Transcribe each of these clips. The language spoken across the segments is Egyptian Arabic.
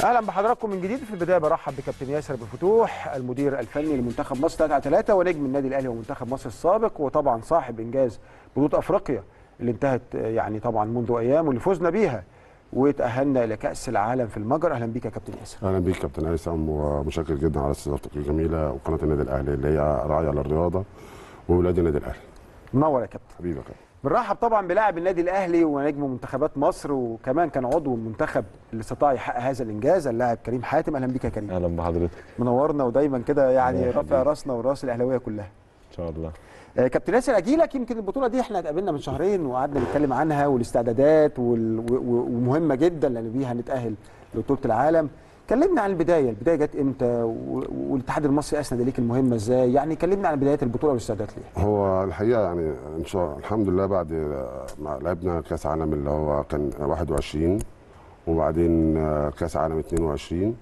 اهلا بحضراتكم من جديد في البدايه برحب بكابتن ياسر بالفتوح المدير الفني لمنتخب مصر 3 على 3 ونجم النادي الاهلي ومنتخب مصر السابق وطبعا صاحب انجاز بطوله افريقيا اللي انتهت يعني طبعا منذ ايام واللي فزنا بيها وتاهلنا الى كاس العالم في المجر اهلا بيك يا كابتن ياسر اهلا بيك كابتن هيثم ومشكر جدا على استضافتك الجميله وقناه النادي الاهلي اللي هي راعيه للرياضه واولاد النادي الاهلي منور يا كابتن حبيبي يا كابتن بنرحب طبعا بلاعب النادي الاهلي ونجم منتخبات مصر وكمان كان عضو المنتخب اللي استطاع يحقق هذا الانجاز اللاعب كريم حاتم اهلا بيك يا كريم اهلا بحضرتك منورنا ودايما كده يعني الله رافع يخليك. راسنا وراس الاهلاويه كلها ان شاء الله آه، كابتن ياسر اجي لك يمكن البطوله دي احنا اتقابلنا من شهرين وقعدنا نتكلم عنها والاستعدادات وال... و... و... ومهمه جدا لان بيها هنتاهل لبطوله العالم كلمنا عن البدايه البدايه جت امتى و... والاتحاد المصري اسند اليك المهمه ازاي يعني كلمنا عن بدايه البطوله والاستعدادات ليها هو الحقيقه يعني ان شاء الحمد لله بعد ما لعبنا كاس عالم اللي هو كان 21 وبعدين آه، كاس عالم 22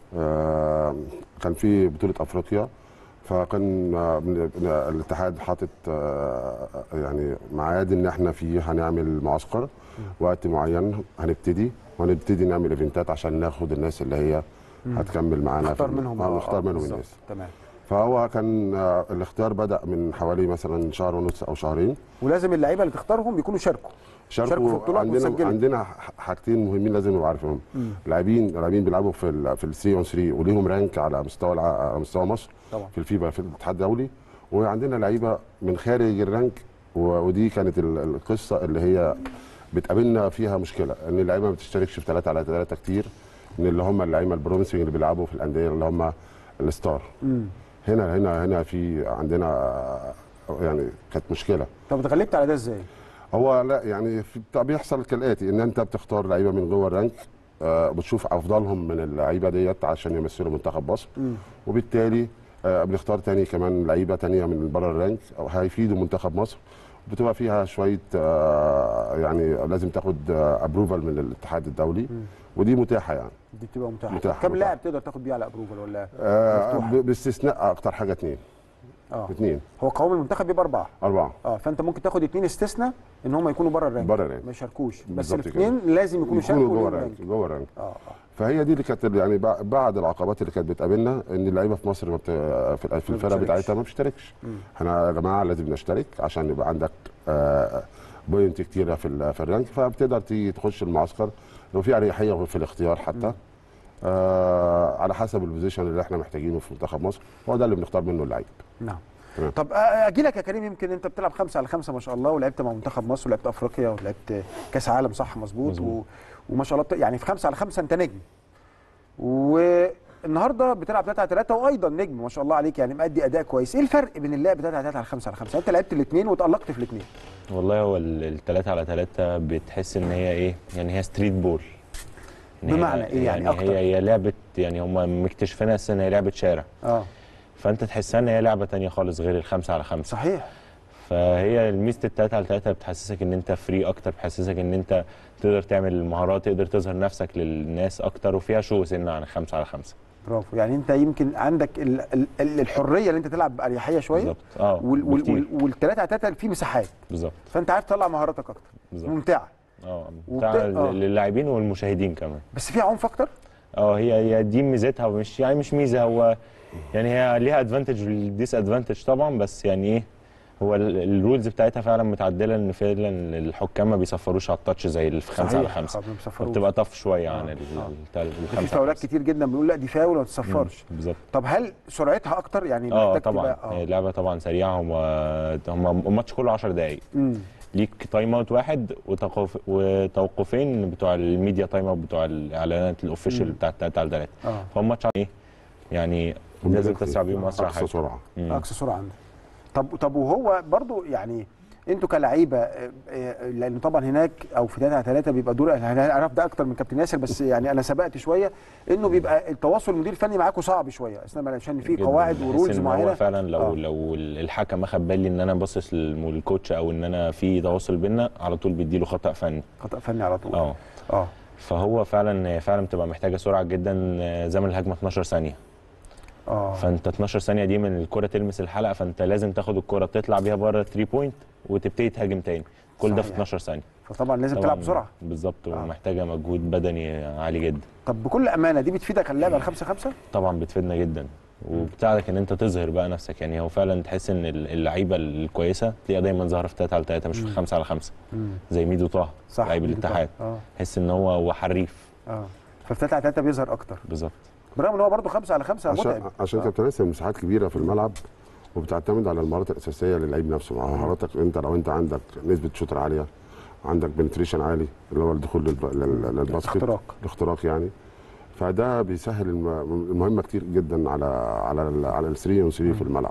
آه، كان في بطوله افريقيا فكان آه، من- من- الاتحاد حاطط آه، يعني ميعاد ان احنا فيه هنعمل معسكر وقت معين هنبتدي وهنبتدي نعمل ايفنتات عشان ناخد الناس اللي هي هتكمل معانا نختار في- منهم آه، نختار منهم بالظبط. الناس تمام فهو كان آه، الاختيار بدا من حوالي مثلا شهر ونص او شهرين ولازم اللعيبه اللي تختارهم يكونوا شاركوا شاركوا في شاركوا بطولات عندنا وسجلوا. عندنا ح- حاجتين مهمين لازم نبقى عارفينهم لاعبين لاعبين بيلعبوا في ال في ال 3 اون 3 وليهم رانك على مستوى الع- على مستوى مصر طبعا في الفيفا في الاتحاد الدولي وعندنا لعيبه من خارج الرانك و- ودي كانت ال- القصه اللي هي بتقابلنا فيها مشكله ان اللعيبه ما بتشتركش في 3 على 3 كتير من اللي هم اللعيبه البروميسنج اللي بيلعبوا في الانديه اللي هم الستار مم. هنا هنا هنا في عندنا يعني كانت مشكله طب اتغلبت على ده ازاي؟ هو لا يعني في بتاع- بيحصل كالاتي ان انت بتختار لعيبه من جوه الرانك آه، بتشوف افضلهم من اللعيبه ديت عشان يمثلوا منتخب مصر مم. وبالتالي آه، بنختار تاني كمان لعيبه تانيه من بره الرانك او هيفيدوا منتخب مصر بتبقى فيها شويه آه، يعني لازم تاخد ابروفال من الاتحاد الدولي ودي متاحه يعني دي بتبقى متاحه متاحة، كم متاحة. لاعب تقدر تاخد بيه على ابروفل ولا آه، مفتوحة. ب- باستثناء اكتر حاجه اثنين اه اثنين هو قوام المنتخب بيبقى اربعه اربعه اه فانت ممكن تاخد اثنين استثناء ان هم يكونوا بره الرانك بره الرانك. ما يشاركوش بس بالظبط الاثنين لازم يكونوا يكونوا شاركوا جوه ليهم الرانك رانك جوه الرانك اه اه فهي دي اللي كانت يعني بع- بعد العقبات اللي كانت بتقابلنا ان اللعيبه في مصر ما بت... في ال- في الفرق بتشاركش. بتاعتها ما بتشتركش احنا يا جماعه لازم نشترك عشان يبقى عندك آه، بوينت كتيره في ال- في الرانك فبتقدر تيجي تخش المعسكر لو في اريحيه في الاختيار حتى آه على حسب البوزيشن اللي احنا محتاجينه في منتخب مصر هو ده اللي بنختار منه اللعيب نعم تمام. طب آه، اجي لك يا كريم يمكن انت بتلعب خمسة على خمسة ما شاء الله ولعبت مع منتخب مصر ولعبت افريقيا ولعبت كاس عالم صح مظبوط و... مظبوط. وما شاء الله بت... يعني في خمسة على خمسة انت نجم والنهارده بتلعب 3 على 3 وايضا نجم ما شاء الله عليك يعني مأدي اداء كويس ايه الفرق بين اللعب 3 على 3 على 5 على 5 انت لعبت الاثنين وتألقت في الاثنين والله هو الثلاثة على ثلاثة بتحس ان هي ايه يعني هي ستريت بول إن هي- بمعنى إيه يعني أكتر؟ هي هي لعبة يعني هم مكتشفينها اساسا ان هي لعبة شارع اه فانت تحسها ان هي لعبة تانية خالص غير الخمسة على خمسة صحيح فهي ميزة التلاتة على تلاتة بتحسسك ان انت فري اكتر بتحسسك ان انت تقدر تعمل المهارات تقدر تظهر نفسك للناس اكتر وفيها شو سنة عن خمسة على خمسة برافو يعني انت يمكن عندك ال... ال... ال- الحريه اللي انت تلعب باريحيه شويه بالظبط اه وال... وال... بكتير. وال... والثلاثه على 3 في مساحات بالظبط فانت عارف تطلع مهاراتك اكتر بالظبط ممتعه اه وبت- بتاع آه. للاعبين والمشاهدين كمان بس فيها عنف اكتر اه هي هي دي ميزتها ومش يعني مش ميزه هو يعني هي ليها ادفانتج وديس ادفانتج طبعا بس يعني ايه هو ال- الرولز بتاعتها فعلا متعدله ان فعلا الحكام ما بيصفروش على التاتش زي اللي في خمسه على خمسه آه، ما بيصفروش. فبتبقى طف شويه آه، عن ال- آه. التل- في الخمسه على فاولات خمسة. كتير جدا بيقول لا دي فاول وما تصفرش بالظبط طب هل سرعتها اكتر يعني اه محتاج طبعا تبقى- هي اللعبه طبعا سريعه هم هم الماتش كله 10 دقائق مم. ليك تايم اوت واحد وتوقف وتوقفين بتوع الميديا تايم اوت بتوع الاعلانات الاوفيشال بتاع 3 على 3 اه فهو الماتش ايه يعني لازم تسرع بيهم اسرع اقصى حاجه سرعه مم. اقصى سرعه عندك طب طب وهو برضو يعني انتوا كلعيبه آه، آه، لان طبعا هناك او في 3 على 3 بيبقى دور انا اعرف ده اكتر من كابتن ياسر بس يعني انا سبقت شويه انه بيبقى التواصل المدير الفني معاكم صعب شويه اثناء ما- عشان في جداً. قواعد بحس ورولز إن هو معينه فعلا لو آه. آه. لو الحكم اخد بالي ان انا باصص للم- للكوتش او ان انا في تواصل بينا على طول بيديله خطا فني خطا فني على طول اه اه فهو فعلا هي فعلا بتبقى محتاجه سرعه جدا آه، زمن الهجمه 12 ثانيه اه فانت 12 ثانيه دي من الكره تلمس الحلقه فانت لازم تاخد الكره تطلع بيها بره 3 بوينت وتبتدي تهاجم تاني كل ده في صحيح. 12 ثانيه فطبعا لازم طبعاً تلعب بسرعه بالظبط آه. ومحتاجه مجهود بدني عالي جدا طب بكل امانه دي بتفيدك اللعبه على 5 5 طبعا بتفيدنا جدا وبتساعدك ان انت تظهر بقى نفسك يعني هو فعلا تحس ان اللعيبه الكويسه تلاقيها دايما ظاهره في 3 على 3 مش في 5 على 5 زي ميدو طه صح لعيب دي الاتحاد طبعاً. اه تحس ان هو هو حريف اه ففي 3 على 3 بيظهر اكتر بالظبط برغم ان هو برضه 5 على 5 عشان متعب عشان آه. كابتن ناس مساحات كبيره في الملعب وبتعتمد على المهارات الاساسيه للعيب نفسه مهاراتك انت لو انت عندك نسبه شوتر عاليه عندك بنتريشن عالي اللي هو الدخول للب- لل- للباسكت اختراق. الاختراق يعني فده بيسهل الم- المهمه كتير جدا على على ال على ال 3 و 3 في الملعب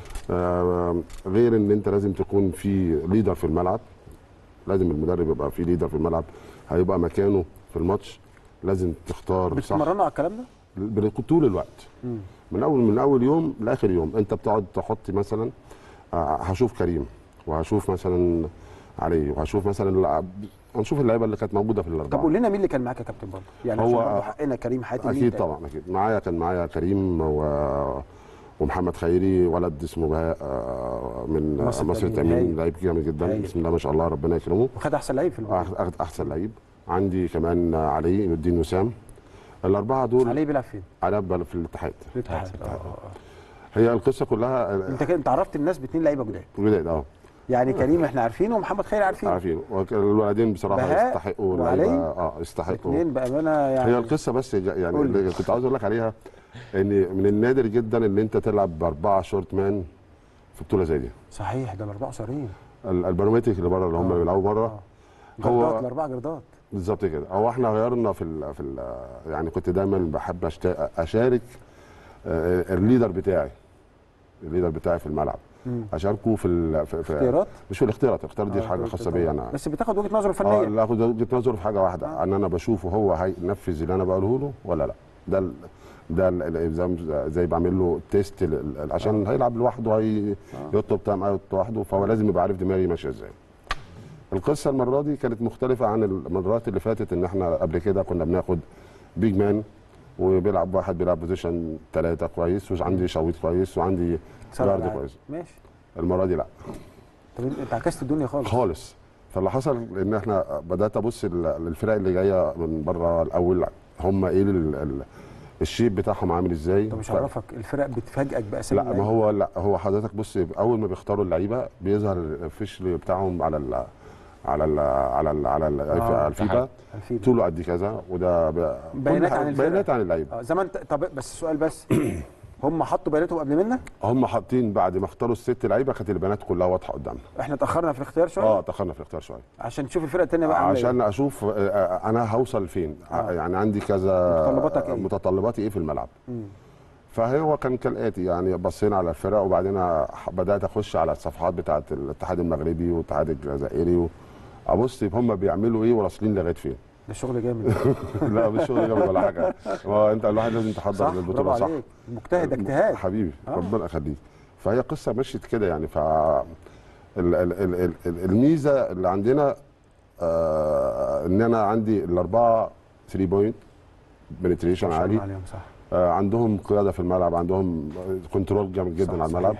آه غير ان انت لازم تكون في ليدر في الملعب لازم المدرب يبقى في ليدر في الملعب هيبقى مكانه في الماتش لازم تختار صح بتتمرنوا على الكلام ده؟ بن- طول الوقت مم. من اول من اول يوم لاخر يوم انت بتقعد تحط مثلا آه، هشوف كريم وهشوف مثلا علي وهشوف مثلا اللاعب- هنشوف اللعيبه اللي كانت موجوده في طب الاربعه قول لنا مين اللي كان معاك يا كابتن برضه؟ يعني هو- عشان برضه حقنا كريم حاتم مين اكيد تاني؟ طبعا اكيد معايا كان معايا كريم و... ومحمد خيري ولد اسمه بهاء آه، من مصر مصر التأمين. التامين هايل. لعيب جامد جدا هايل. بسم الله ما شاء الله ربنا يكرمه وخد احسن لعيب في البطوله أخ- أخ- احسن لعيب عندي كمان علي الدين وسام الاربعه دول علي بيلعب فين؟ على بال- في الاتحاد في الاتحاد الاتحاد. آه، آه، هي القصه كلها آه. انت كده انت عرفت الناس باثنين لعيبه جداد بدايه اه يعني كريم احنا عارفينه ومحمد خيري عارفينه عارفين وك- الولدين بصراحه بهاء يستحقوا وعلي لعيبة- اه يستحقوا اثنين بامانه يعني هي القصه بس جا- يعني قول لي. اللي كنت عاوز اقول لك عليها ان من النادر جدا ان انت تلعب باربعه شورت مان في بطوله زي دي صحيح ده الاربعه قصيرين ال- البرامتريك اللي بره اللي هم آه. بيلعبوا بره آه. هو- جردات الاربعه جردات بالظبط كده هو احنا غيرنا في ال في ال يعني كنت دايما بحب أشت- اشارك آه، الليدر بتاعي الليدر بتاعي في الملعب مم. اشاركه في, ال- في, في اختيارات مش في الاختيارات الاختيار دي آه، حاجه قلت خاصه طبعاً. بيا انا بس بتاخد وجهه نظره اه فنيه لا اخد وجهه نظره في حاجه واحده آه. ان انا بشوفه هو هينفذ اللي انا بقوله له ولا لا ده ال- ده ال- ال- زي زي بعمل له تيست ل- ل- عشان هيلعب لوحده هي يطلب تايم اوت لوحده فهو لازم يبقى عارف دماغي ماشيه ازاي القصه المره دي كانت مختلفه عن المرات اللي فاتت ان احنا قبل كده كنا بناخد بيج مان وبيلعب واحد بيلعب بوزيشن ثلاثه كويس وعندي شويت كويس وعندي سبع جارد لعيبة. كويس ماشي المره دي لا طب انت انت عكست الدنيا خالص خالص فاللي حصل ان احنا بدات ابص لل- للفرق اللي جايه من بره الاول هم ايه ال- ال- الشيب بتاعهم عامل ازاي طب مش ف- عرفك الفرق بتفاجئك باسامي لا ما اللعيبة. هو لا هو حضرتك بص اول ما بيختاروا اللعيبه بيظهر الفيشل بتاعهم على ال على ال على ال على ال آه، على الفيفا الفيفا. طوله قد كذا وده ب- بيانات كل عن حاجة- الفرق. بيانات عن اللعيبه اه زي ما انت طب بس السؤال بس هم حطوا بياناتهم قبل منك هم حاطين بعد ما اختاروا الست لعيبه كانت البيانات كلها واضحه قدامنا احنا اتاخرنا في الاختيار شويه اه تاخرنا في الاختيار شويه عشان نشوف الفرقه الثانيه بقى عامله عشان ايه اشوف آه، آه، انا هوصل لفين آه. آه. يعني عندي كذا متطلباتك إيه؟ متطلباتي ايه في الملعب مم. فهو كان كالاتي يعني بصينا على الفرق وبعدين ح- بدات اخش على الصفحات بتاعه الاتحاد المغربي والاتحاد الجزائري و- ابص هم بيعملوا ايه واصلين لغايه فين ده شغل جامد لا مش شغل جامد ولا حاجه هو انت الواحد لازم صح تحضر برافو للبطوله صح عليك مجتهد اجتهاد حبيبي آه. آه. ربنا يخليك فهي قصه مشيت كده يعني ف ال- ال- ال- ال- ال- الميزه اللي عندنا آه ان انا عندي الاربعه 3 بوينت بنتريشن ما شاء الله عالي عليهم صح آه عندهم قياده في الملعب عندهم كنترول جامد صح، جدا على الملعب صحيح.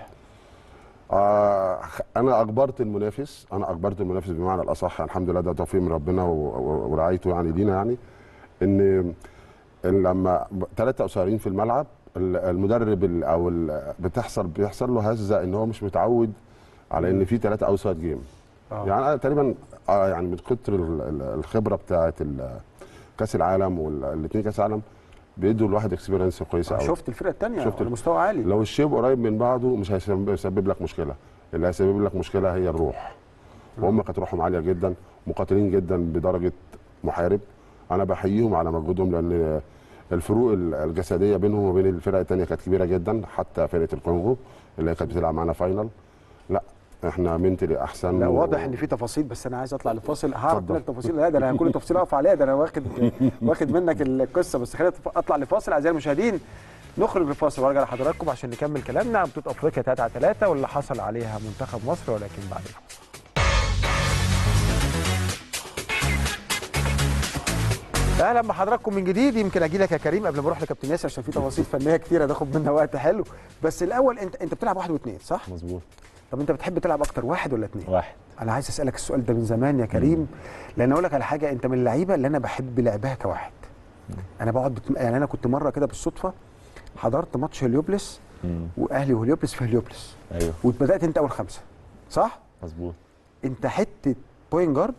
آه انا اجبرت المنافس انا اجبرت المنافس بمعنى الاصح الحمد لله ده توفيق من ربنا و- و- ورعايته يعني لينا يعني ان إن لما ثلاثه قصيرين في الملعب ال- المدرب ال- او ال- بتحصل بيحصل له هزه ان هو مش متعود على ان في ثلاثه اوسايد جيم آه. يعني انا تقريبا آه يعني من كتر ال- ال- الخبره بتاعه ال- كاس العالم والاثنين كاس العالم بيدوا الواحد اكسبيرينس كويسه آه، قوي شفت الفرقه الثانيه شفت على مستوى عالي لو الشيب قريب من بعضه مش هيسبب هيسبب لك مشكله اللي هيسبب لك مشكله هي الروح وهم كانت روحهم عاليه جدا مقاتلين جدا بدرجه محارب انا بحييهم على مجهودهم لان الفروق الجسديه بينهم وبين الفرق الثانيه كانت كبيره جدا حتى فرقه الكونغو اللي هي كانت بتلعب معانا فاينل لا احنا منتلي احسن لا و- واضح ان في تفاصيل بس انا عايز اطلع لفاصل هعرف اتفضل. منك تفاصيل لا ده انا كل تفصيل اقف عليها ده انا واخد واخد منك القصه بس خلينا أطف- اطلع لفاصل اعزائي المشاهدين نخرج لفاصل وارجع لحضراتكم عشان نكمل كلامنا عن بطوله افريقيا 3 على 3 واللي حصل عليها منتخب مصر ولكن بعد الفاصل اهلا بحضراتكم من جديد يمكن اجي لك يا كريم قبل ما اروح لكابتن ياسر عشان في تفاصيل فنيه كتيره تاخد منا وقت حلو بس الاول انت انت بتلعب واحد واثنين صح؟ مظبوط طب انت بتحب تلعب اكتر واحد ولا اتنين واحد انا عايز اسالك السؤال ده من زمان يا كريم لان اقول لك على حاجه انت من اللعيبه اللي انا بحب لعبها كواحد انا بقعد بت... يعني انا كنت مره كده بالصدفه حضرت ماتش هليوبلس مم. واهلي وهليوبلس في هليوبلس ايوه وبدات انت اول خمسه صح مظبوط انت حته بوينت جارد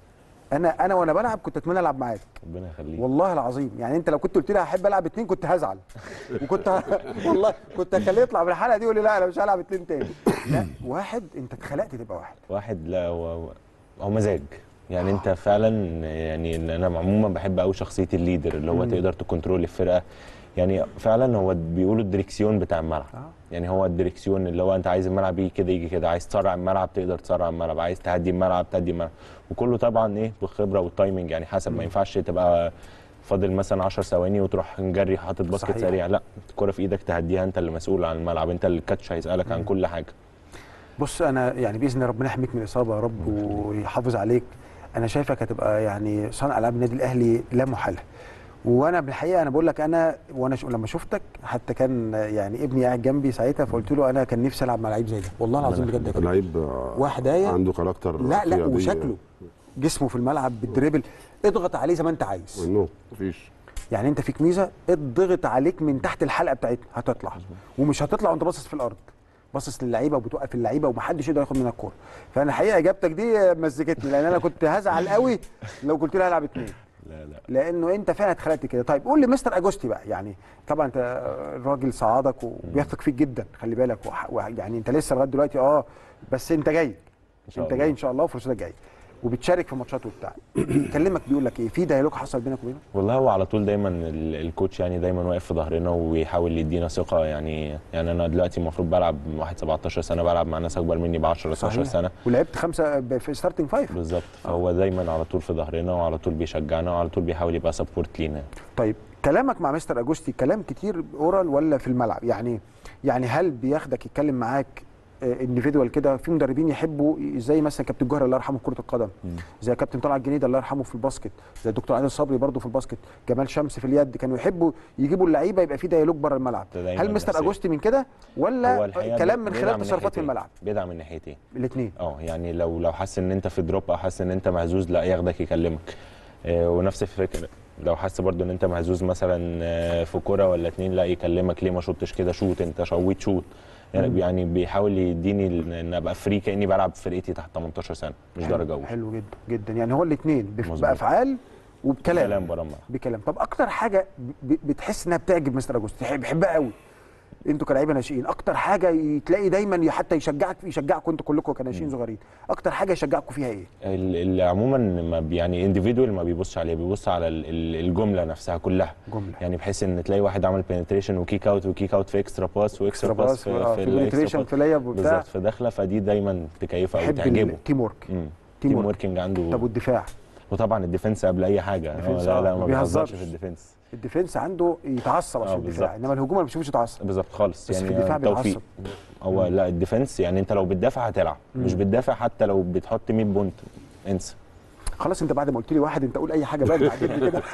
انا انا وانا بلعب كنت اتمنى العب معاك ربنا يخليك والله العظيم يعني انت لو كنت قلت لي هحب العب اتنين كنت هزعل وكنت ه... والله كنت هخليه يطلع من الحلقه دي يقول لي لا انا مش هلعب اتنين تاني لا واحد انت اتخلقت تبقى واحد واحد لا هو هو مزاج يعني انت فعلا يعني ان انا عموما بحب قوي شخصيه الليدر اللي هو مم. تقدر تكنترول الفرقه يعني فعلا هو بيقولوا الدريكسيون بتاع الملعب آه. يعني هو الدريكسيون اللي هو انت عايز الملعب يجي كده يجي كده عايز تسرع الملعب تقدر تسرع الملعب عايز تهدي الملعب تهدي الملعب وكله طبعا ايه بالخبره والتايمنج يعني حسب ما ينفعش تبقى فاضل مثلا 10 ثواني وتروح نجري حاطط باسكت صحيح. سريع لا الكره في ايدك تهديها انت اللي مسؤول عن الملعب انت اللي الكاتش هيسالك عن كل حاجه بص انا يعني باذن الله ربنا يحميك من الاصابه يا رب ويحافظ عليك انا شايفك هتبقى يعني صانع العاب النادي الاهلي لا محاله وانا بالحقيقه انا بقول لك انا وانا ش... لما شفتك حتى كان يعني ابني قاعد جنبي ساعتها فقلت له انا كان نفسي العب مع لعيب زي ده والله العظيم بجد يا كريم. لعيب آه، واحد آية. عنده كاركتر لا لا قيادي. وشكله جسمه في الملعب بالدريبل اضغط عليه زي ما انت عايز وانه مفيش يعني انت فيك ميزه اضغط عليك من تحت الحلقه بتاعتنا هتطلع ومش هتطلع وانت باصص في الارض باصص للعيبه وبتوقف اللعيبه ومحدش يقدر ياخد منك الكوره فانا الحقيقه اجابتك دي مزجتني لان انا كنت هزعل قوي لو قلت لي هلعب اتنين لا لا لانه انت فعلا اتخلقت كده طيب قول لي مستر اجوستي بقى يعني طبعا انت الراجل صعدك وبيثق فيك جدا خلي بالك وح- وح- يعني انت لسه لغايه دلوقتي اه بس انت جاي إن شاء انت الله. جاي ان شاء الله وفرصتك جايه وبتشارك في ماتشات وبتاع كلمك بيقول لك ايه في ديالوج حصل بينك وبينه والله هو على طول دايما ال- الكوتش يعني دايما واقف في ظهرنا ويحاول يدينا ثقه يعني يعني انا دلوقتي المفروض بلعب واحد 17 سنه بلعب مع ناس اكبر مني ب 10 12 سنه ولعبت خمسه ب- في ستارتنج فايف بالظبط فهو دايما على طول في ظهرنا وعلى طول بيشجعنا وعلى طول بيحاول يبقى سبورت لينا طيب كلامك مع مستر اجوستي كلام كتير اورال ولا في الملعب يعني يعني هل بياخدك يتكلم معاك انديفيدوال كده في مدربين يحبوا زي مثلا كابتن جوهر الله يرحمه في كره القدم زي كابتن طلعت الجنيد الله يرحمه في الباسكت زي الدكتور عادل صبري برضه في الباسكت جمال شمس في اليد كانوا يحبوا يجيبوا اللعيبه يبقى في ديالوج بره الملعب ده دايماً هل مستر أساسي. اجوستي من كده هو ولا الحقيقة كلام من بيدعم خلال تصرفات في ناحيتين. الملعب بيدعم من ناحيتين الاثنين اه يعني لو لو حس ان انت في دروب او حس ان انت مهزوز لا ياخدك يكلمك آه، ونفس الفكره لو حس برضو ان انت مهزوز مثلا آه، في كوره ولا اتنين لا يكلمك ليه ما شوطش كده شوط انت شويت شوط يعني, يعني بيحاول يديني ال- ان ابقى فري كاني بلعب في فرقتي تحت 18 سنه مش درجه اولى حلو جدا جدا يعني هو الاثنين مظبوط. بافعال وبكلام كلام بره الملعب بكلام طب اكتر حاجه ب- بتحس انها بتعجب مستر اجوستي يحب- بيحبها قوي انتوا كلاعيبه ناشئين اكتر حاجه تلاقي دايما حتى يشجعك يشجعكم انتوا كلكم كناشئين صغيرين اكتر حاجه يشجعكم فيها ايه ال- ال- عموما ما بي- يعني انديفيدوال ما بيبصش عليه بيبص على ال- ال- الجمله نفسها كلها جمله يعني بحيث ان تلاقي واحد عمل بنتريشن وكيك اوت وكيك اوت في اكسترا باس واكسترا باس في, في الإكسترا البنتريشن باس. في لياب وبتاع بالظبط في داخله فدي دايما تكيفه او يحب تعجبه التيم ورك مم. تيم تيم ورك. وركينج عنده طب والدفاع وطبعا الديفنس قبل اي حاجه هو الديفنس، لا آه، لا ما ما بيهزرش بيهزرش. في الديفنس الديفنس عنده يتعصب آه، عشان الدفاع بالظبط. انما الهجوم ما بيشوفش يتعصب بالظبط خالص بس في يعني الدفاع توفيق بيتعصب. هو لا الديفنس يعني انت لو بتدافع هتلعب مش بتدافع حتى لو بتحط 100 بونت انسى خلاص انت بعد ما قلت لي واحد انت قول اي حاجه بقى بعدين كده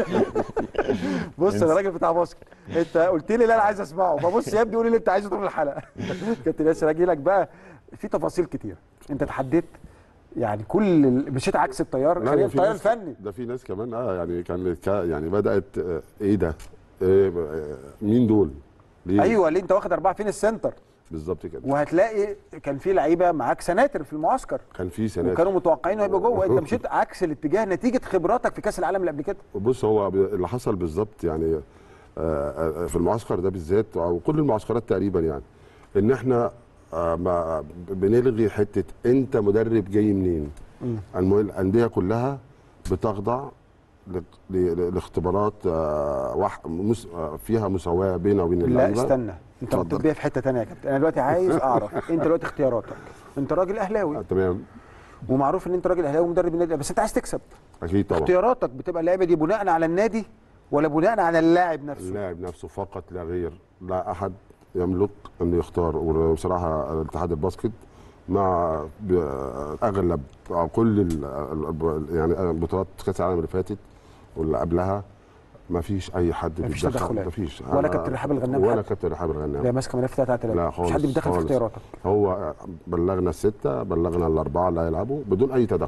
بص انا راجل بتاع باسكت انت قلت لي لا انا عايز اسمعه فبص يا ابني قول اللي انت عايزه طول الحلقه كابتن ياسر اجي لك بقى في تفاصيل كتير انت اتحديت يعني كل ال- مشيت عكس التيار لا، خلينا ده في التيار ناس- الفني ده في ناس كمان اه يعني كانت كا- يعني بدات آه، ايه ده إيه آه، مين دول ليه ايوه اللي انت واخد اربعه فين السنتر بالظبط كده وهتلاقي كان في لعيبه معاك سناتر في المعسكر كان في سنوات وكانوا متوقعين انه يبقى جوه انت مشيت عكس الاتجاه نتيجه خبراتك في كاس العالم اللي قبل كده بص هو ب- اللي حصل بالظبط يعني آه، آه، في المعسكر ده بالذات او كل المعسكرات تقريبا يعني ان احنا آه، ما بنلغي حته انت مدرب جاي منين المهم الانديه كلها بتخضع ل- ل- لاختبارات آه، وح- مس- آه، فيها مساواه بيننا وبين لا اللعيبه استنى انت اتفضل. بتطبيها في حته ثانيه يا كابتن انا دلوقتي عايز اعرف انت دلوقتي اختياراتك انت راجل اهلاوي آه، تمام ومعروف ان انت راجل اهلاوي ومدرب النادي الأهلي، بس انت عايز تكسب اكيد طبعا اختياراتك بتبقى اللعيبه دي بناء على النادي ولا بناء على اللاعب نفسه اللاعب نفسه فقط لا غير لا احد يملك انه يختار وبصراحه اتحاد الباسكت مع ب- اغلب أو كل ال- ال- يعني بطولات كاس العالم اللي فاتت واللي قبلها ما فيش اي حد مفيش بيتدخل تدخلات. ما فيش ولا أنا- كابتن رحاب الغنام ولا حد؟ كابتن رحاب اللي هي الغنام ماسكه ملف 3 على 3 لا مفيش خالص حد بيدخل في خالص. اختياراتك هو بلغنا السته بلغنا الاربعه اللي هيلعبوا بدون اي تدخل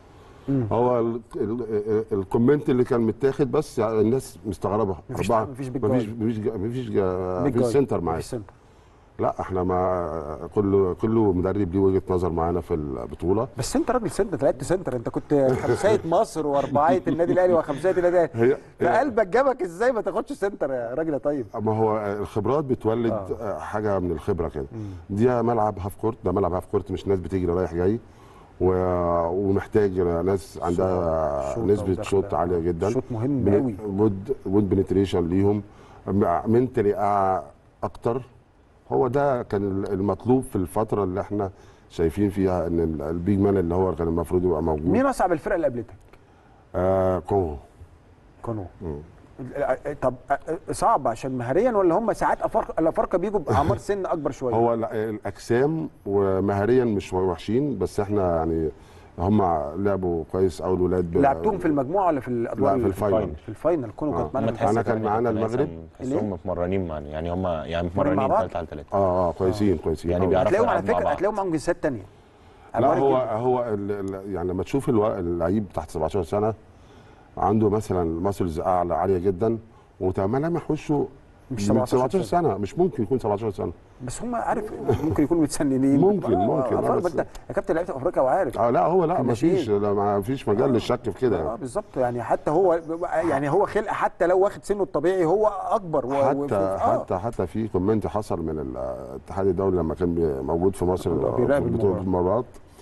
هو ال- ال- الكومنت اللي كان متاخد بس يعني الناس مستغربه مفيش- اربعه مفيش بيج مفيش جاي. مفيش جا- مفيش جا- بيج مفيش جاي. سنتر معاك مفيش سنتر لا احنا ما كل كل مدرب ليه وجهه نظر معانا في البطوله بس انت راجل سنتر انت لعبت سنتر انت كنت خمسيه مصر واربعيه النادي الاهلي وخمسيه النادي الاهلي هي فقلبك جابك ازاي ما تاخدش سنتر يا راجل يا طيب ما هو الخبرات بتولد آه. آه. حاجه من الخبره كده دي ملعب هاف كورت ده ملعب هاف كورت مش ناس بتجري رايح جاي و... ومحتاج ناس عندها شوط نسبه ودخل. شوط عاليه جدا شوط مهم بن- قوي وود وود بنتريشن ليهم منتلي اكتر هو ده كان المطلوب في الفتره اللي احنا شايفين فيها ان ال- البيج مان اللي هو كان المفروض يبقى موجود مين اصعب الفرق اللي قابلتك؟ آه كونغو كانوا طب صعب عشان مهريا ولا هم ساعات افارقه الافارقه بيجوا باعمار سن اكبر شويه هو ال- الاجسام ومهريا مش وحشين بس احنا يعني هم لعبوا كويس قوي الولاد ب- لعبتهم في المجموعه ولا في الادوار لا، في الفاينل. في الفاينل كونوا آه. كانت معانا ما في تحس أنا كده كان إن معانا كابتن المغرب. هيثم تحسهم متمرنين معانا يعني هم يعني مع متمرنين بعض؟ 3 على 3 اه اه كويسين كويسين يعني أوي. بيعرفوا هتلاقيهم على يلعبوا مع فكره بعض. هتلاقيهم معاهم جنسيات تانية لا أموال هو كده. هو ال ال يعني لما تشوف الو- اللعيب تحت 17 سنه عنده مثلا ماسلز اعلى عاليه جدا وملامح وشه مش من 17 17 سنه مش ممكن يكون 17 سنه بس هم عارف ممكن يكونوا متسننين ممكن- آه، ممكن، آه، أفارقة. بس- انت يا كابتن لعبت في افريقيا وعارف اه لا هو لا ما الناشئين. فيش لا ما فيش مجال للشك في كده اه يعني. بالظبط يعني حتى هو يعني هو خلق حتى لو واخد سنه الطبيعي هو اكبر و- حتى وفي- آه. حتى حتى في كومنت حصل من الاتحاد الدولي لما كان بي- موجود في مصر الله، في بيراقب بطوله المباراة. المباراه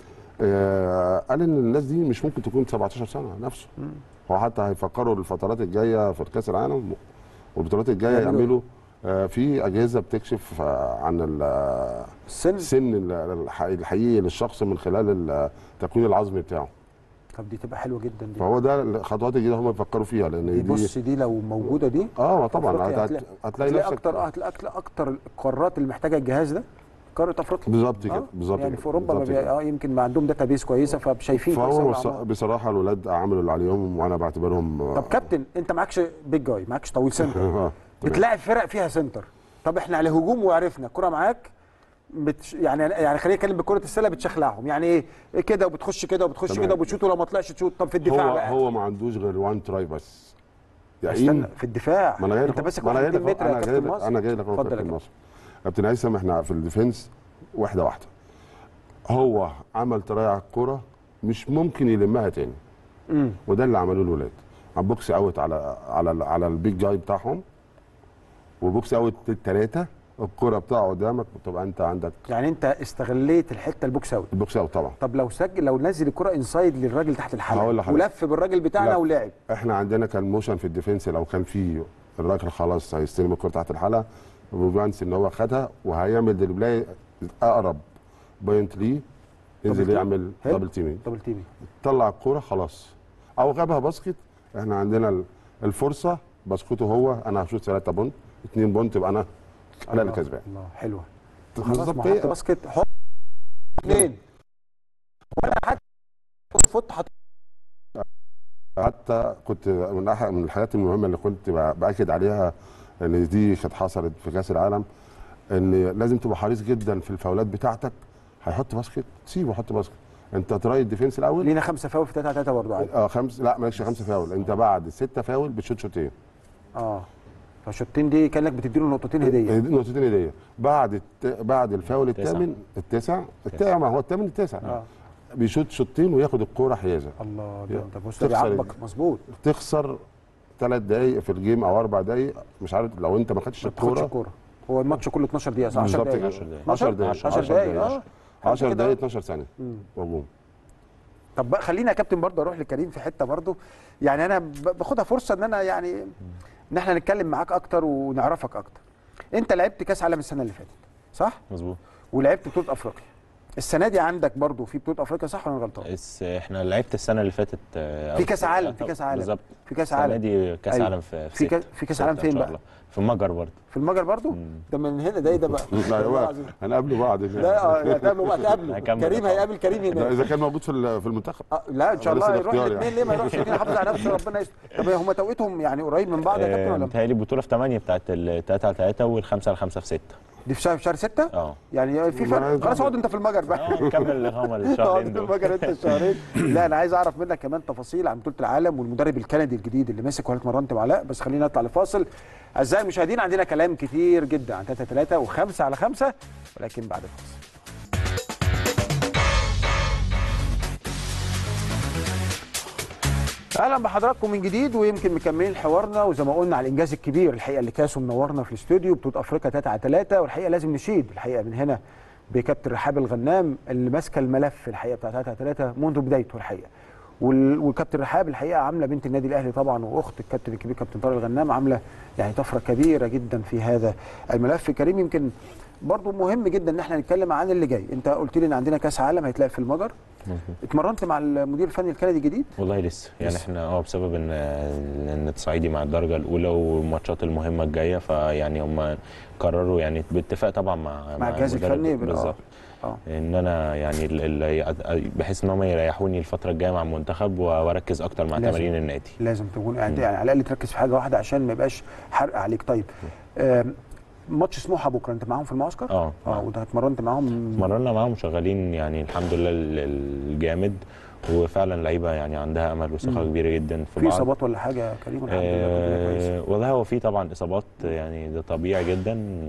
آه قال ان الناس دي مش ممكن تكون 17 سنه نفسه هو حتى هيفكروا الفترات الجايه في كاس العالم والبطولات الجايه يعملوا يعملوا آه في اجهزه بتكشف آه عن ال- السن السن ال- الح- الحقيقي للشخص من خلال التكوين العظمي بتاعه طب دي تبقى حلوه جدا دي فهو ده الخطوات الجديده هم يفكروا فيها دي لان دي بص دي لو موجوده دي اه طبعا أفريقيا هت- هتلاقي- هتلاقي هتلاقي نفسك اكتر اه هتلاقي أكتر- اكتر القارات اللي محتاجه الجهاز ده قاره افريقيا بالظبط كده آه، بالظبط يعني كده، في اوروبا ما بالظبط بي... كده. اه يمكن ما عندهم داتا بيس كويسه فشايفين كويس فهو أوي بص- الأعمار. بصراحه الولاد عملوا اللي عليهم وانا بعتبرهم طب كابتن انت معكش بيج جاي معكش طويل سنتر آه، تمام. بتلاعب فرق فيها سنتر طب احنا على هجوم وعرفنا الكره معاك بتش... يعني يعني خلينا نتكلم بكره السله بتشخلعهم يعني ايه إيه كده وبتخش كده وبتخش تمام. كده وبتشوط ولو ما طلعش تشوط طب في الدفاع هو بقى هو ما عندوش غير وان تراي بس استنى يعني في الدفاع ما انا جاي انت لك ماسك ما انا جاي 200 لك متر يا انا جاي كابتن لك مصر انا جاي لك أهو اتفضل يا كابتن كابتن. مصر كابتن هيثم احنا في الديفنس واحده واحده هو عمل تراي على الكوره مش ممكن يلمها تاني امم وده اللي عملوه الولاد عم بوكس اوت على على على البيج جاي بتاعهم وبوكس اوت الثلاثه الكوره بتاعه قدامك تبقى انت عندك يعني انت استغليت الحته البوكس اوت البوكس اوت طبعا طب لو سجل لو نزل الكره انسايد للراجل تحت الحلقه هقول لحضرتك. ولف بالراجل بتاعنا لا. ولعب احنا عندنا كان موشن في الديفنس لو كان في الراجل خلاص هيستلم الكره تحت الحلقه وبانس ان هو خدها وهيعمل ديبلاي اقرب بوينت ليه ينزل تيم. يعمل حلو. دبل تيمينج دبل تيمي طلع الكوره خلاص او غابها باسكت احنا عندنا ال- الفرصه باسكته هو انا هشوط 3 بونت 2 بونت يبقى انا انا اللي كسبان الله حلوه خلاص بالظبط ما حط هي- باسكت حط اثنين ولا حتى فوت حط حتى كنت من أح- من الحاجات المهمه اللي كنت ب- باكد عليها ان دي كانت حصلت في كاس العالم ان لازم تبقى حريص جدا في الفاولات بتاعتك هيحط باسكت سيبه يحط باسكت انت تراي الديفنس الاول لينا خمسه فاول في 3 3 برضه عادي اه خمس لا مالكش خمسه فاول انت بعد سته فاول بتشوط شوطين اه فالشوطين دي كانك بتديله نقطتين هديه نقطتين هديه بعد الت... بعد الفاول التاسع. الثامن التاسع التاسع ما هو الثامن التاسع اه بيشوط شوطين وياخد الكوره حيازه الله ده يا. انت بص تخسر بيعاقبك مظبوط تخسر ثلاث دقائق في الجيم او اربع دقائق مش عارف لو انت ما خدتش ما بتاخدش الكوره الكوره هو الماتش كله 12 دقيقه صح 10 بالظبط دقيقه كده 10 دقائق 10 دقايق اه 10 كده. دقائق 12 ثانيه مم. مضمون طب بقى خلينا يا كابتن برضه اروح لكريم في حته برضه يعني انا ب- باخدها فرصه ان انا يعني ان احنا نتكلم معاك اكتر ونعرفك اكتر انت لعبت كاس عالم السنه اللي فاتت صح مظبوط ولعبت بطوله افريقيا السنه دي عندك برضو في بطوله افريقيا صح ولا انا غلطان بس احنا لعبت السنه اللي فاتت آه، في أو- كأس عالم، في أو- كأس عالم. بالظبط في كاس السنه عالم دي كاس أيوة. عالم في في ستة. كاس في كاس ستة عالم إن فين شاء بقى الله. في مجر برضه في المجر برضو مم. ده من هنا ده ايه ده بقى لا والله هو العظيم. هنقابله بعد لا اه لا تقابلوا بقى تقابلوا هكمل كريم طبعا. هيقابل كريم ده هناك اذا كان موجود في ال- في المنتخب آه لا ان شاء لسه الله ده يروح اختيار الاثنين يعني. ليه ما يروحش الاثنين يحافظ على نفسه ربنا يستر طب هم توقيتهم يعني قريب من بعض يا كابتن آه، ولا متهيألي البطوله في 8 بتاعت ال 3 على 3 وال 5 على 5 في 6 دي في شهر في شهر 6 اه يعني في ما- فرق خلاص اقعد انت في المجر بقى اه نكمل الاقامه اقعد الشهرين في دول المجر انت الشهرين لا انا عايز اعرف منك كمان تفاصيل عن بطوله العالم والمدرب الكندي الجديد اللي مسك وانا اتمرنت مع علاء بس خلينا نطلع لفاصل اعزائي المشاهدين عندنا كلام كتير جدا عن 3 3 و5 على 5 ولكن بعد الفاصل اهلا بحضراتكم من جديد ويمكن مكملين حوارنا وزي ما قلنا على الانجاز الكبير الحقيقه اللي كاسه منورنا في الاستوديو بطوله افريقيا 3 على 3 والحقيقه لازم نشيد الحقيقه من هنا بكابتن رحاب الغنام اللي ماسكه الملف الحقيقه بتاع 3 على 3 منذ بدايته الحقيقه وال- والكابتن رحاب الحقيقه عامله بنت النادي الاهلي طبعا واخت الكابتن الكبير كابتن طارق الغنام عامله يعني طفره كبيره جدا في هذا الملف كريم يمكن برضو مهم جدا ان احنا نتكلم عن اللي جاي انت قلت لي ان عندنا كاس عالم هيتلعب في المجر اتمرنت مع المدير الفني الكندي الجديد والله لسه يعني لسه. احنا اه بسبب ان ان الصعيدي مع الدرجه الاولى والماتشات المهمه الجايه فيعني هم قرروا يعني باتفاق طبعا مع مع الجهاز المدرب الفني بال- آه. بالظبط اه ان انا يعني ال- ال- بحيث ان هم يريحوني الفتره الجايه مع المنتخب واركز اكتر مع لازم. تمارين النادي لازم تكون يعني, يعني على الاقل تركز في حاجه واحده عشان ما يبقاش حرق عليك طيب آم، ماتش سموحه بكره انت معاهم في المعسكر؟ اه اه وده اتمرنت معاهم مرنا معاهم شغالين يعني الحمد لله ال- الجامد وفعلا لعيبه يعني عندها امل وثقه مم. كبيره جدا في في بعض اصابات ولا حاجه يا كريم الحمد لله كلنا كويس آه والله هو في طبعا اصابات يعني ده طبيعي جدا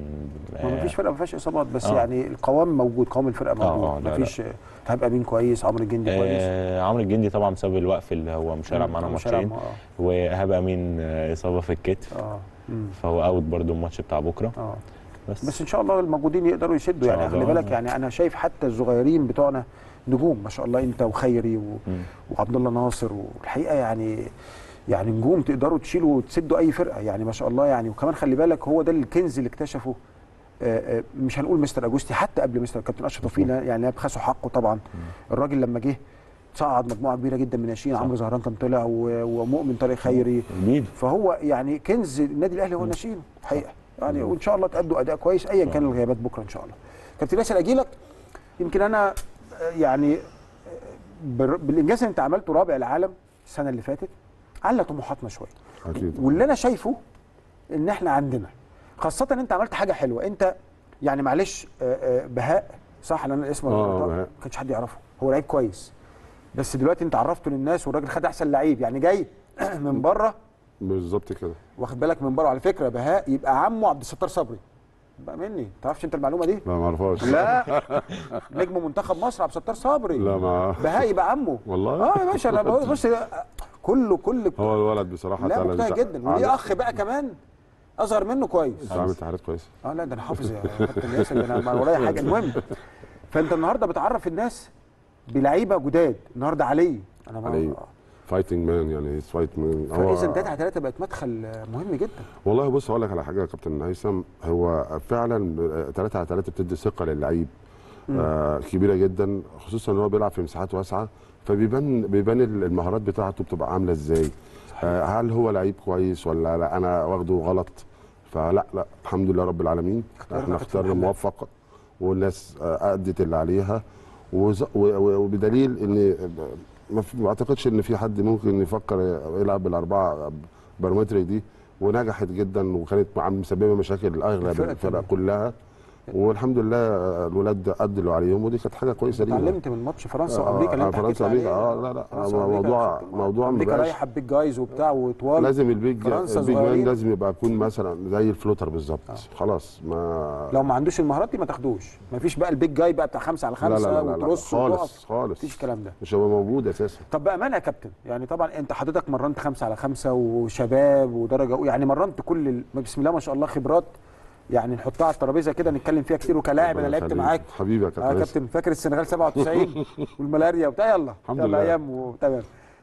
ما فيش فرقه ما فيهاش اصابات بس آه. يعني القوام موجود قوام الفرقه موجود آه، لا، ما فيش ايهاب امين كويس عمرو الجندي كويس آه عمرو الجندي طبعا بسبب الوقف اللي هو مش هيلعب معانا مش هيلعب ماتشين مع- وايهاب امين آه، اصابه في الكتف اه مم. فهو اوت برضو الماتش بتاع بكره اه بس, بس ان شاء الله الموجودين يقدروا يسدوا إن شاء يعني خلي الله. بالك يعني انا شايف حتى الصغيرين بتوعنا نجوم ما شاء الله انت وخيري و... مم. وعبد الله ناصر والحقيقه يعني يعني نجوم تقدروا تشيلوا وتسدوا اي فرقه يعني ما شاء الله يعني وكمان خلي بالك هو ده الكنز اللي اكتشفه آه، آه، مش هنقول مستر اجوستي حتى قبل مستر كابتن اشرف توفيق يعني بخسوا حقه طبعا الراجل لما جه صعد مجموعه كبيره جدا من الناشئين صح. عمرو زهران كان طلع و- ومؤمن طارق خيري جديد فهو يعني كنز النادي الاهلي هو الناشئين حقيقه يعني وان شاء الله تأدوا اداء كويس ايا كان الغيابات بكره ان شاء الله كابتن ياسر اجي لك يمكن انا آه، يعني آه، بر- بالانجاز اللي انت عملته رابع العالم السنه اللي فاتت على طموحاتنا شويه اكيد واللي انا شايفه ان احنا عندنا خاصه ان انت عملت حاجه حلوه انت يعني معلش آه، آه، بهاء صح اللي انا اسمه آه، غلطان؟ بهاء. ما كانش حد يعرفه هو لعيب كويس بس دلوقتي انت عرفته للناس والراجل خد احسن لعيب يعني جاي من بره بالظبط كده واخد بالك من بره على فكره بهاء يبقى عمه عبد الستار صبري بقى مني ما تعرفش انت المعلومه دي لا ما اعرفهاش لا نجم منتخب مصر عبد الستار صبري لا ما بهاء يبقى عمه والله اه يا باشا انا بقول بص كله كل هو الولد بصراحه لا تعالى مجتهد بتاع- جدا وليه عامل- اخ بقى كمان اصغر منه كويس عامل تحريات كويسه اه لا ده انا حافظ يا كابتن ياسر ده انا ما ورايا حاجه المهم فانت النهارده بتعرف الناس بلعيبه جداد النهارده علي انا ما علي. فايتنج مان يعني فايت مان فاذا 3 على 3 بقت مدخل مهم جدا والله بص هقول لك على حاجه يا كابتن هيثم هو فعلا 3 على 3 بتدي ثقه للعيب آه كبيره جدا خصوصا ان هو بيلعب في مساحات واسعه فبيبان بيبان المهارات بتاعته بتبقى عامله ازاي آه هل هو لعيب كويس ولا لا انا واخده غلط فلا لا الحمد لله رب العالمين اختيار احنا كابتن اخترنا محمد. موفق والناس آه ادت اللي عليها وز- و- و- وبدليل ان ما في- ما اعتقدش ان في حد ممكن يفكر يلعب بالاربعه بارامتري دي ونجحت جدا وكانت مع- مسببه مشاكل لاغلب الفرق الفرق كمان. كلها والحمد لله آه، الولاد ادوا اللي عليهم ودي كانت حاجه كويسه لينا اتعلمت من ماتش فرنسا آه، وامريكا اللي آه، انت فرنسا حكيت وامريكا عليه. اه لا لا فرنسا وأمريكا موضوع خدت- موضوع امريكا مبقاش رايحه بيج جايز وبتاع وطوال لازم البيج فرنسا البيج مان صغيرين. لازم يبقى يكون مثلا زي الفلوتر بالظبط خلاص ما لو ما عندوش المهارات دي ما تاخدوش ما فيش بقى البيج جاي بقى بتاع خمسة على لا لا خمسة لا, لا, لا وترص خالص وتقف خالص مفيش الكلام ده مش هيبقى موجود اساسا طب بامانه يا كابتن يعني طبعا انت حضرتك مرنت خمسة على خمسة وشباب ودرجه يعني مرنت كل ال... بسم الله ما شاء الله خبرات يعني نحطها على الترابيزه كده نتكلم فيها كتير وكلاعب انا ربنا لعبت يخليك. معاك حبيبي يا اه كابتن ياسر. كابتن فاكر السنغال 97 والملاريا وبتاع يلا الحمد يلا لله. ايام وتمام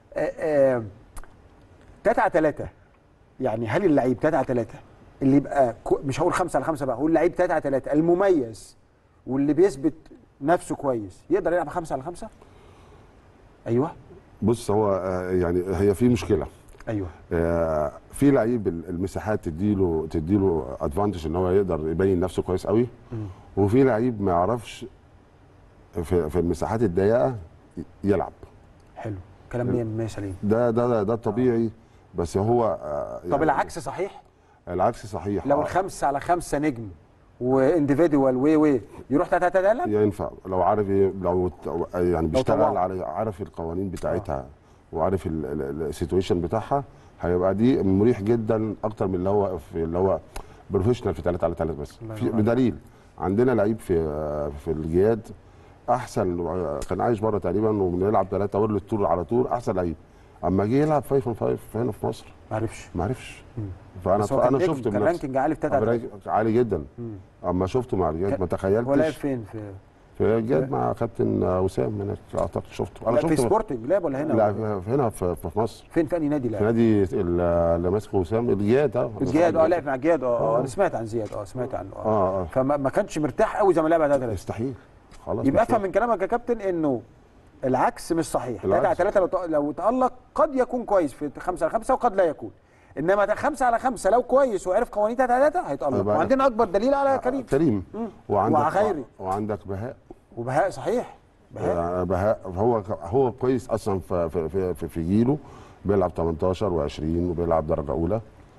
3 على 3 يعني هل اللعيب 3 على 3 اللي يبقى كو... مش هقول 5 على 5 بقى هقول لعيب 3 على 3 المميز واللي بيثبت نفسه كويس يقدر يلعب خمسة على خمسة ايوه بص هو آه، يعني هي في مشكله ايوه آه، في لعيب ال- المساحات تديله تديله ادفانتج ان هو يقدر يبين نفسه كويس قوي وفي لعيب ما يعرفش في, في المساحات الضيقه يلعب حلو كلام 100% سليم ده ده ده الطبيعي بس هو آه، طب يعني العكس صحيح العكس صحيح لو آه، الخمسة على خمسة نجم وانديفيدوال وي وي يروح تحت تتألم ينفع لو عارف ي- لو ت- يعني بيشتغل طوعه. على عارف القوانين بتاعتها وعارف السيتويشن بتاعها هيبقى دي مريح جدا اكتر من اللي هو في اللي هو بروفيشنال في 3 على 3 بس الله في ينور عليك. بدليل عندنا لعيب في في الجياد احسن كان عايش بره تقريبا وبنلعب ثلاثه وورلد تور على طول احسن لعيب اما جه يلعب 5 اون 5 هنا في مصر ما عرفش ما عرفش بس هو فانا كان انا نجم، شفته كان بنفسي رانكينج عالي في تلاتة على رانك عالي جدا مم. اما شفته مع الجياد ما هو لعب تخيلتش فين في في جد مع كابتن وسام هناك اعتقد شفته لا في شفته سبورتنج لعب ولا هنا لا ولا في- هنا في, في مصر فين في انهي نادي في لعب نادي ال- اللي ماسكه وسام الجياد اه الجياد اه لعب مع الجياد اه اه انا سمعت عن زياد اه سمعت عنه اه اه اه فما ما كانش مرتاح قوي زي ما لعب على ثلاثة يستحيل خلاص يبقى مش افهم من كلامك يا كابتن انه العكس مش صحيح ثلاثة على العكس. ثلاثة لو ت- لو تألق قد يكون كويس في خمسة على خمسة وقد لا يكون انما ده خمسة على خمسة لو كويس وعرف قوانين ثلاثة على ثلاثة هيتألق يبقى- وعندنا اكبر دليل على كريم كريم مم. وعندك وعخيري. وعندك بهاء وبهاء صحيح بهاء آه، بهاء هو هو كويس اصلا في في في, في, في جيله بيلعب 18 و20 وبيلعب درجه اولى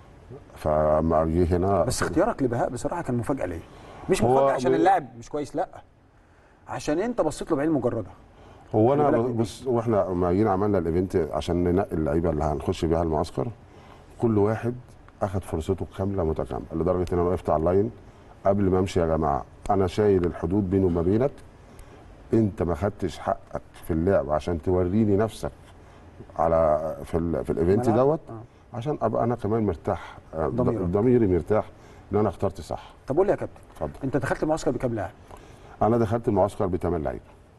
فما جه هنا بس اختيارك لبهاء بصراحه كان مفاجاه ليا مش هو مفاجاه عشان ب- اللاعب مش كويس لا عشان انت بصيت له بعين مجرده هو انا خلي بالك من دي. بص واحنا لما جينا عملنا الايفنت عشان ننقي اللعيبه اللي هنخش بيها المعسكر كل واحد اخذ فرصته كامله متكامله لدرجه ان انا وقفت على اللاين قبل ما امشي يا جماعه انا شايل الحدود بيني وما بينك انت ما خدتش حقك في اللعب عشان توريني نفسك على في ال في الايفنت ملعب؟ دوت آه. عشان ابقى انا كمان مرتاح آه، ض- ضميرك. ضميري مرتاح ان انا اخترت صح طب قول لي يا كابتن اتفضل انت دخلت المعسكر بكام لاعب؟ انا دخلت المعسكر بثمان لعيبه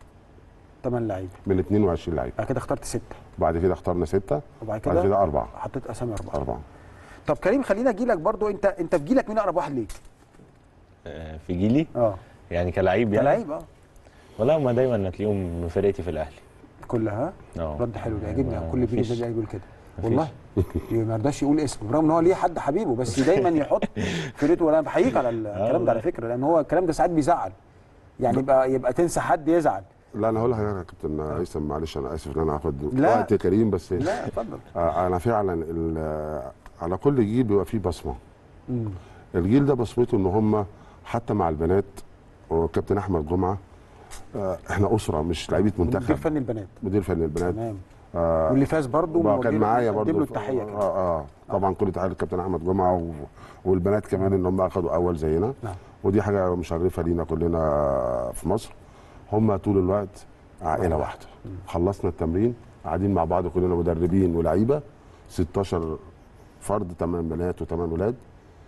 8 لعيبه من 22 لعيب بعد كده اخترت سته بعد كده اخترنا سته وبعد بعد كده كده اربعه حطيت اسامي اربعه اربعه طب كريم خلينا اجي لك برضو انت انت في جيلك مين اقرب واحد ليك؟ آه، في جيلي اه يعني كلاعب يعني كلاعب اه والله هما دايما هتلاقيهم من فرقتي في الاهلي كلها اه رد حلو ده يعجبني ما- كل بيجي مفيش. ده يقول كده مفيش. والله ما يرضاش يقول اسمه برغم ان هو ليه حد حبيبه بس دايما يحط فرقته ولا بحييك على الكلام ده على والله. فكره لان هو الكلام ده ساعات بيزعل يعني يبقى يبقى تنسى حد يزعل لا انا هقول لحضرتك يا كابتن هيثم معلش انا اسف ان انا هاخد لا. وقت كريم بس لا اتفضل آه، انا فعلا ال- على كل جيل بيبقى فيه بصمه مم. الجيل ده بصمته ان هم حتى مع البنات وكابتن احمد جمعه آه، احنا اسره مش لعيبه مدير منتخب فني البنات مدير فني البنات تمام آه، واللي فاز برضه بقى كان معايا برضه برضه له التحيه كده اه اه طبعا كل تحيه للكابتن احمد جمعه و... والبنات كمان ان هم اخذوا اول زينا نعم. ودي حاجه مشرفه لينا كلنا في مصر هم طول الوقت عائله واحده خلصنا التمرين قاعدين مع بعض كلنا مدربين ولاعيبه 16 فرد 8 بنات و8 ولاد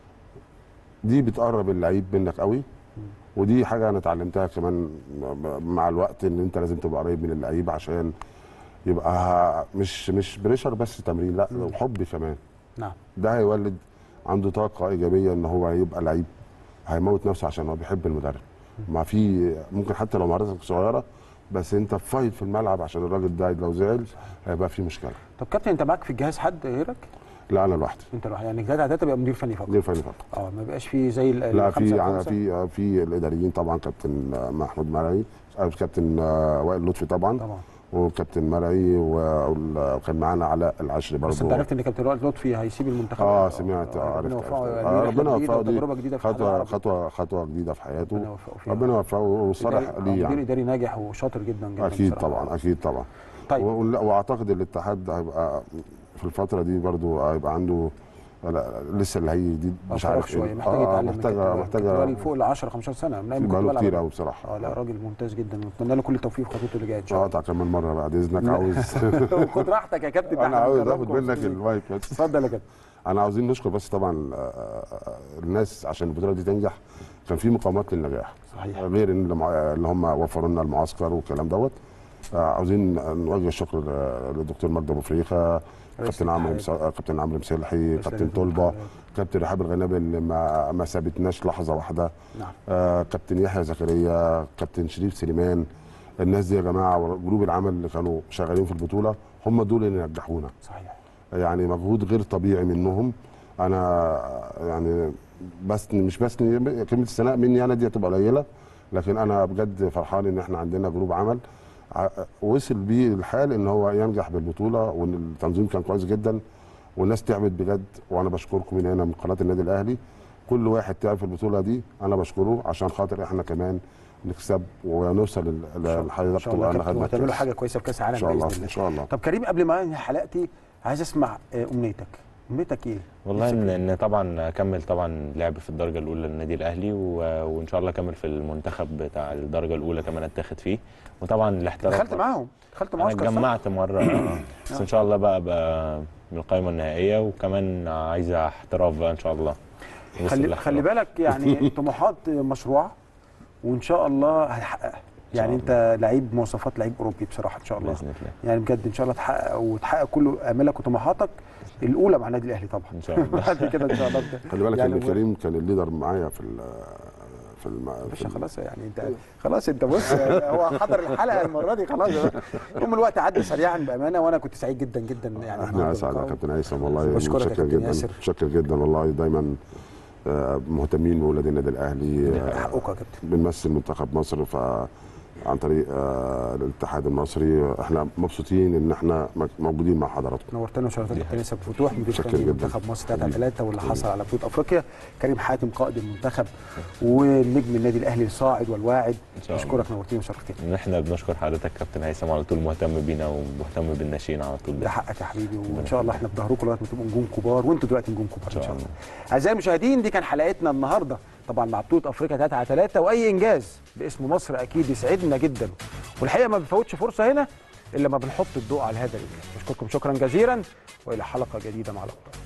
دي بتقرب اللعيب منك قوي ودي حاجه انا اتعلمتها كمان مع الوقت ان انت لازم تبقى قريب من اللعيبه عشان يبقى مش مش بريشر بس تمرين لا وحب كمان نعم ده هيولد عنده طاقه ايجابيه ان هو يبقى لعيب هيموت نفسه عشان هو بيحب المدرب ما في ممكن حتى لو مهاراتك صغيره بس انت فايت في الملعب عشان الراجل ده لو زعل هيبقى في مشكله طب كابتن انت معاك في الجهاز حد غيرك؟ لا انا لوحدي انت لوحدك يعني ثلاثه على ثلاثه بيبقى مدير فني فقط مدير فني فقط اه ما بيبقاش في زي ال- لا الخمسة في على ع- خمسة؟ في في الاداريين طبعا كابتن محمود مرعي آه، كابتن آه، وائل لطفي طبعا طبعا وكابتن مرعي و- وكان معانا علاء العشري برضه بس انت عرفت ان كابتن وائل لطفي هيسيب المنتخب اه سمعت اه ربنا عرفت يوفقه عرفت. ليه آه، رحلة ربنا جديدة يوفقه دي وتجربه جديده في الاتحاد خطوه العربي. خطوه خطوه جديده في حياته ربنا يوفقه فيها ربنا يوفقه وصالح إداري- ليه مدير يعني اداري ناجح وشاطر جدا جدا اكيد بصراحة. طبعا اكيد طبعا طيب. و- ولا- واعتقد الاتحاد هيبقى في الفتره دي برضو هيبقى عنده لا لسه اللي هيجي جديد مش أفرج عارف شويه إيه. محتاج آه، يتعلم من محتاجه كابتن محتاجه وائل فوق ال 10 15 سنه من ايام ما كنت بقاله بلعب كتير أنا. قوي بصراحه اه لا راجل ممتاز جدا ونتمنى له كل التوفيق في خطوته اللي جايه ان شاء الله اقطع كمان مره بعد اذنك عاوز خد راحتك يا كابتن ده انا احنا عاوز بنجربكم اخد منك ومبسوطين. المايك بس اتفضل يا كابتن انا عاوزين نشكر بس طبعا آه، الناس عشان البطوله دي تنجح كان في مقاومات للنجاح صحيح غير ان الم- اللي هم وفروا لنا المعسكر والكلام دوت آه، عاوزين نوجه الشكر ل- للدكتور مجدي ابو فريخه رئيس كابتن عمرو الاتحاد. مس- آه، كابتن عمرو مسلحي رئيس كابتن لجنة طلبه الاتحاد. كابتن رحاب الغنابي اللي ما ما سابتناش لحظه واحده نعم آه، كابتن يحيى زكريا كابتن شريف سليمان الناس دي يا جماعه جروب العمل اللي كانوا شغالين في البطوله هم دول اللي نجحونا صحيح يعني مجهود غير طبيعي منهم انا يعني بس مش بس كلمه الثناء مني انا دي هتبقى قليله لكن انا بجد فرحان ان احنا عندنا جروب عمل ع- وصل بيه الحال ان هو ينجح بالبطوله وان التنظيم كان كويس جدا والناس تعبت بجد وانا بشكركم من هنا من قناه النادي الاهلي كل واحد تعب في البطوله دي انا بشكره عشان خاطر احنا كمان نكسب ونوصل لل- ان للحضرتك شاء الله تبقى كابتن وهتعملوا حاجه كويسه في كاس العالم ان شاء الله باذن ان الله شاء الله طب كريم قبل ما انهي حلقتي عايز اسمع آه، امنيتك امنيتك ايه؟ والله نفسك ان, إيه؟ إن طبعا اكمل طبعا لعب في الدرجه الاولى للنادي الاهلي و... وان شاء الله اكمل في المنتخب بتاع الدرجه الاولى كمان اتاخد فيه وطبعا الاحتراف دخلت معاهم دخلت انا معسكر صح؟ اتجمعت مره آه. بس ان شاء الله بقى بقى من القائمه النهائيه وكمان عايزه احتراف بقى ان شاء الله نوصل خلي للاحتراف. خلي بالك يعني طموحات مشروعه وان شاء الله هتحققها يعني الله. انت لعيب مواصفات لعيب اوروبي بصراحه ان شاء الله باذن الله يعني بجد ان شاء الله تحقق وتحقق كل امالك وطموحاتك الاولى مع النادي الاهلي طبعا ان شاء الله بعد كده ان شاء الله خلي بالك يعني ان كريم كان الليدر معايا في ال في الم... في باشا ال- خلاص يعني انت خلاص انت بص هو حضر الحلقه المره دي خلاص المهم الوقت عدى سريعا بامانه وانا كنت سعيد جدا جدا يعني احنا النهاردة اسعد يا باللقاء. كابتن هيثم والله بشكرك يا متشكر كابتن جدا ياسر. متشكر جدا والله دايما آه، مهتمين بولاد النادي الاهلي آه، حقكم يا كابتن بنمثل منتخب مصر ف عن طريق آه، الاتحاد المصري احنا مبسوطين ان احنا موجودين مع حضراتكم نورتنا وشرفتنا دي كابتن ياسر فتوح مدير شكراً فني جداً. منتخب مصر 3 3 واللي حصل على بطوله افريقيا كريم حاتم قائد المنتخب ونجم النادي الاهلي الصاعد والواعد إن شاء الله. اشكرك نورتني وشرفتني ان احنا بنشكر حضرتك كابتن هيثم على طول مهتم بينا ومهتم بالناشئين على طول ده حقك يا حبيبي وان شاء الله احنا في ظهركم لغايه ما تبقوا نجوم كبار وانتوا دلوقتي نجوم كبار ان شاء شاء الله الله. اعزائي المشاهدين دي كان حلقتنا النهارده طبعا مع بطوله افريقيا 3 على 3 واي انجاز باسم مصر اكيد يسعدنا جدا والحقيقه ما بنفوتش فرصه هنا الا ما بنحط الضوء على هذا الانجاز بشكركم شكرا جزيلا والى حلقه جديده مع الابطال